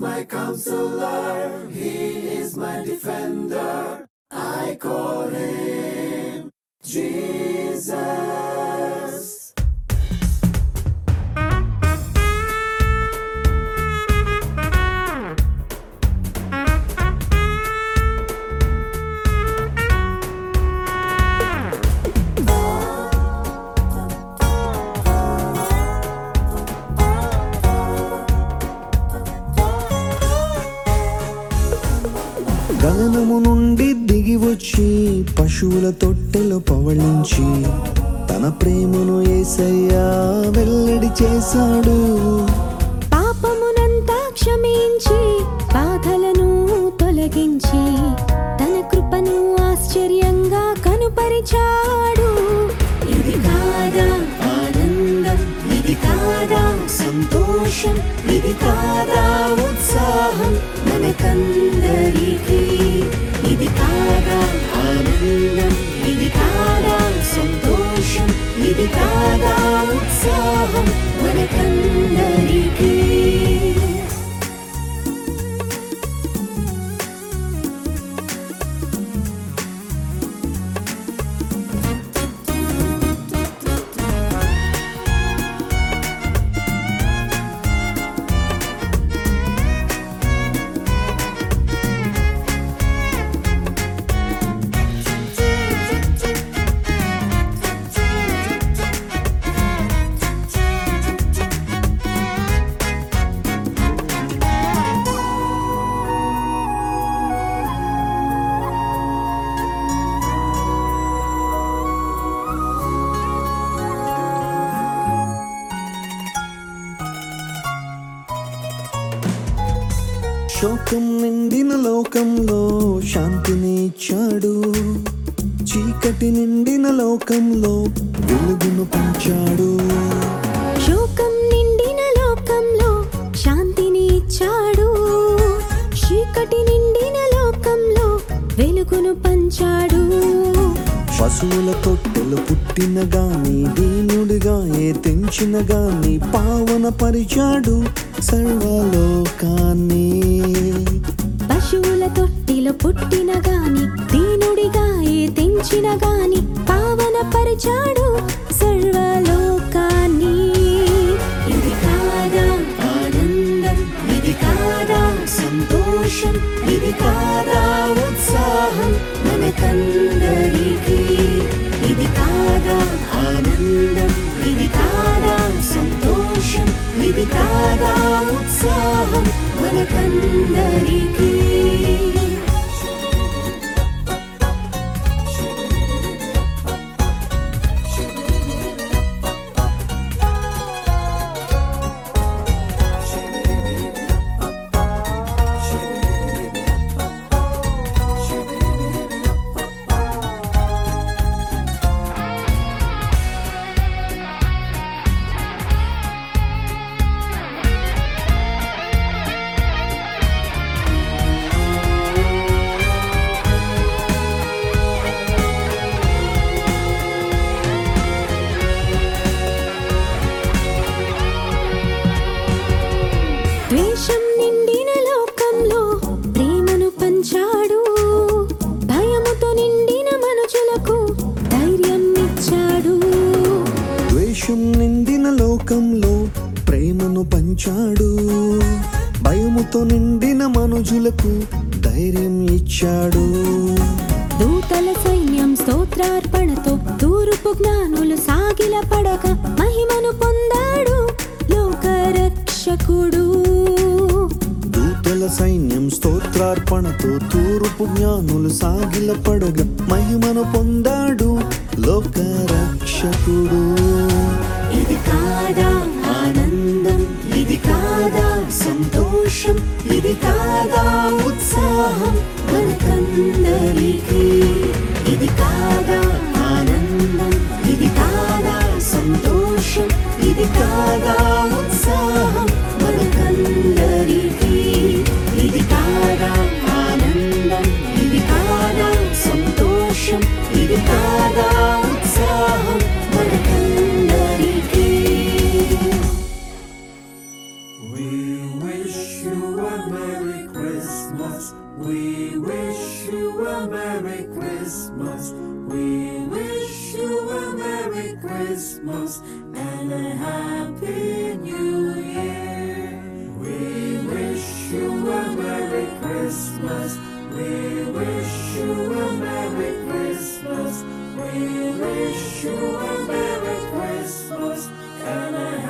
my counselor, He is my defender. I call Him Jesus. గగనము నుండి దిగి వచ్చి పశువుల తొట్టెలో పవళించి తన ప్రేమను ఏసయ్యా వెల్లడి చేశాడు పాపమునంతా క్షమించి బాధలను తొలగించి తన కృపను ఆశ్చర్యంగా కనుపరిచాడు ఇది కాదా ఆనందం ఇది కాదా సంతోషం ఇది కాదా ఉత్సాహం మనకందరికీ ఇది కాదా ఆనందం ఇది కాదా సంతోషం ఇది కాదా ఉత్సాహం మనకందరికీ శోకం నిండిన లోకంలో శాంతిని ఇచ్చాడు చీకటి నిండిన లోకంలో వెలుగును పంచాడు శోకం నిండిన లోకంలో శాంతిని ఇచ్చాడు చీకటి నిండిన లోకంలో వెలుగును పంచాడు పశువుల తొట్టెలు పుట్టిన గాని దీనుడిగా ఏ తెంచిన గాని పావన పరిచాడు సర్వలోకాన్ని పశువుల తొట్టిలో పుట్టిన గాని దీనుడిగా ఏ తెంచిన గాని పావన పరిచాడు సర్వలోకాన్ని ఇది కాదా ఆనందం ఇది కాదా సంతోషం ఇది కాదా ఉత్సాహం మనకందరికీ ఇది కాదా ఆనందం ఇది కాదా సంతోషం ఇది కాదా ఉత్సాహం మనకందరికీ ద్వేషం నిండిన లోకంలో ప్రేమను పంచాడు భయముతో నిండిన మనుషులకు ధైర్యం ఇచ్చాడు ద్వేషం నిండిన లోకంలో ప్రేమను పంచాడు భయముతో నిండిన మనుజులకు ధైర్యం ఇచ్చాడు దూతల సైన్యం స్తోత్రార్పణతో తూర్పు జ్ఞానులు సాగిల పడక మహిమను పొందాడు లోకరక్షకుడు దూతల సైన్యం స్తోత్రార్పణతో తూర్పు జ్ఞానులు సాగిల పడగ మహిమను పొందాడు లోకరక్షకుడు ఇది కాదా ఆనందం ఇది కాదా సంతోషం ఇది కాదా ఉత్సాహం మనకందరికీ ఇది కాదా ఆనందం ఇది కాదా సంతోషం ఇది కాదా ఉత్సాహం మనకందరికీ ఇది కాదా ఆనందం ఇది కాదా సంతోషం ఇది కాదా ఉత్సాహం మనకందరికీ We wish you a Merry Christmas. We wish you a Merry Christmas. We wish you a Merry Christmas and a Happy New Year. We wish you a Merry Christmas. We wish you a Merry Christmas. We wish you a Merry Christmas and a